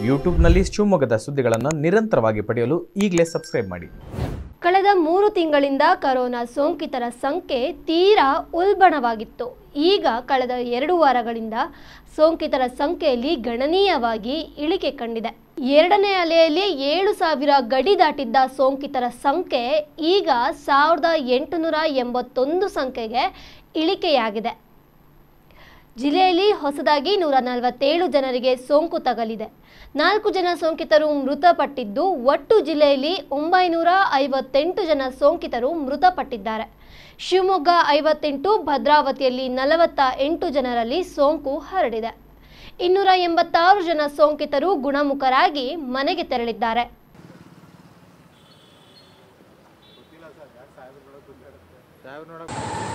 ಯೂಟ್ಯೂಬ್ನಲ್ಲಿ ಶಿವಮೊಗ್ಗದ ಸುದ್ದಿಗಳನ್ನು ನಿರಂತರವಾಗಿ ಪಡೆಯಲು ಈಗಲೇ ಸಬ್ಸ್ಕ್ರೈಬ್ ಮಾಡಿ ಕಳೆದ ಮೂರು ತಿಂಗಳಿಂದ ಕರೋನಾ ಸೋಂಕಿತರ ಸಂಖ್ಯೆ ತೀರಾ ಉಲ್ಬಣವಾಗಿತ್ತು ಈಗ ಕಳೆದ ಎರಡು ವಾರಗಳಿಂದ ಸೋಂಕಿತರ ಸಂಖ್ಯೆಯಲ್ಲಿ ಗಣನೀಯವಾಗಿ ಇಳಿಕೆ ಕಂಡಿದೆ ಎರಡನೇ ಅಲೆಯಲ್ಲಿ ಏಳು ಸಾವಿರ ಗಡಿ ದಾಟಿದ್ದ ಸೋಂಕಿತರ ಸಂಖ್ಯೆ ಈಗ ಸಾವಿರದ ಎಂಟುನೂರ ಎಂಬತ್ತೊಂದು ಸಂಖ್ಯೆಗೆ ಇಳಿಕೆಯಾಗಿದೆ ಜಿಲ್ಲೆಯಲ್ಲಿ ಹೊಸದಾಗಿ ನೂರ ನಲವತ್ತೇಳು ಜನರಿಗೆ ಸೋಂಕು ತಗಲಿದೆ ನಾಲ್ಕು ಜನ ಸೋಂಕಿತರು ಮೃತಪಟ್ಟಿದ್ದು ಒಟ್ಟು ಜಿಲ್ಲೆಯಲ್ಲಿ ಒಂಬೈನೂರ ಐವತ್ತೆಂಟು ಜನ ಸೋಂಕಿತರು ಮೃತಪಟ್ಟಿದ್ದಾರೆ ಶಿವಮೊಗ್ಗ ಐವತ್ತೆಂಟು ಭದ್ರಾವತಿಯಲ್ಲಿ ನಲವತ್ತ ಎಂಟು ಜನರಲ್ಲಿ ಸೋಂಕು ಹರಡಿದೆ ಇನ್ನೂರ ಎಂಬತ್ತಾರು ಜನ ಸೋಂಕಿತರು ಗುಣಮುಖರಾಗಿ ಮನೆಗೆ ತೆರಳಿದ್ದಾರೆ ಸಾಹೇಬ್ರು ನೋಡಕ್